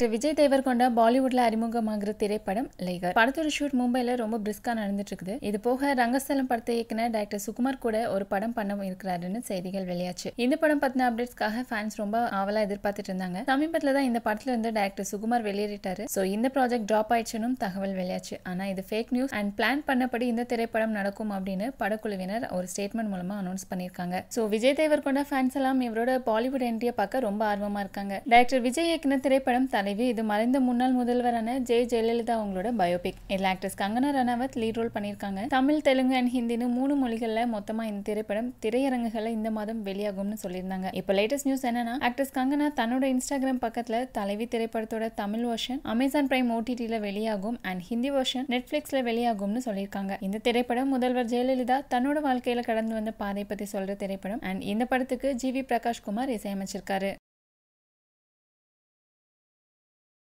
doctor Vijay Deverakonda பாலிவுட்ல அறிமுகமாகிற திரைப்படம் லைகர் படத்தோட ஷூட் மும்பைல ரொம்ப பிரிஸ்கா நடந்துட்டு இருக்குது இது போக ரங்கஸ்தலம் படத்தை இயக்குன டாக்டர் சுகுமார் கூட ஒரு படம் பண்ண இருக்கிறாருன்னு செய்திகள் வெளியாச்சு இந்த படம் பத்தின அப்டேட்ஸ்க்காக ஃபேன்ஸ் ரொம்ப ஆவலா எதிர்பார்த்துட்டு இருந்தாங்க சமீபத்துல தான் இந்த படத்துல இருந்து டாக்டர் சுகுமார் வெளியேறிட்டாரு சோ இந்த ப்ராஜெக்ட் டிராப் ஆயிடுச்சுன்னு தகவல் வெளியாச்சு ஆனா இது ஃபேக் நியூஸ் அண்ட் பிளான் பண்ணபடி இந்த திரைப்படம் நடக்கும் அப்படின்னு படக்குழுவினர் ஒரு ஸ்டேட்மெண்ட் மூலமா அனௌன்ஸ் பண்ணிருக்காங்க சோ விஜய் தேவர்கொண்டா ஃபேன்ஸ் எல்லாம் இவரோட பாலிவுட் என்ட்ரியை பார்க்க ரொம்ப ஆர்வமா இருக்காங்க டாக்டர் விஜய் இயக்குன திரைப்படம் தலைவி இது மறைந்த முன்னாள் முதல்வரான ஜெய ஜெயலலிதா அவங்களோட பயோபிக் இதுல actress Kangana Ranaut lead role பண்ணியிருக்காங்க தமிழ் தெலுங்கு அண்ட் ஹிந்தின்னு மூணு மொழிகள்ல மொத்தமா இந்த திரைப்படம் திரையரங்குகள்ல இந்த மாதம் வெளியாகும்னு சொல்லியிருந்தாங்க இப்போ லேட்டஸ்ட் நியூஸ் என்னன்னா ஆக்ட்ரஸ் கங்கனா தன்னோட இன்ஸ்டாகிராம் பக்கத்துல தலைவி திரைப்படத்தோட தமிழ் வெர்ஷன் அமேசான் பிரைம் ஓடிடில வெளியாகும் அண்ட் ஹிந்தி வெர்ஷன் நெட்ஃபிளிக்ஸ்ல வெளியாகும்னு சொல்லியிருக்காங்க இந்த திரைப்படம் முதல்வர் ஜெயலலிதா தன்னோட வாழ்க்கையில கடந்து வந்த பாதை பத்தி சொல்ற திரைப்படம் அண்ட் இந்த படத்துக்கு ஜி வி பிரகாஷ் குமார் இசையமைச்சிருக்காரு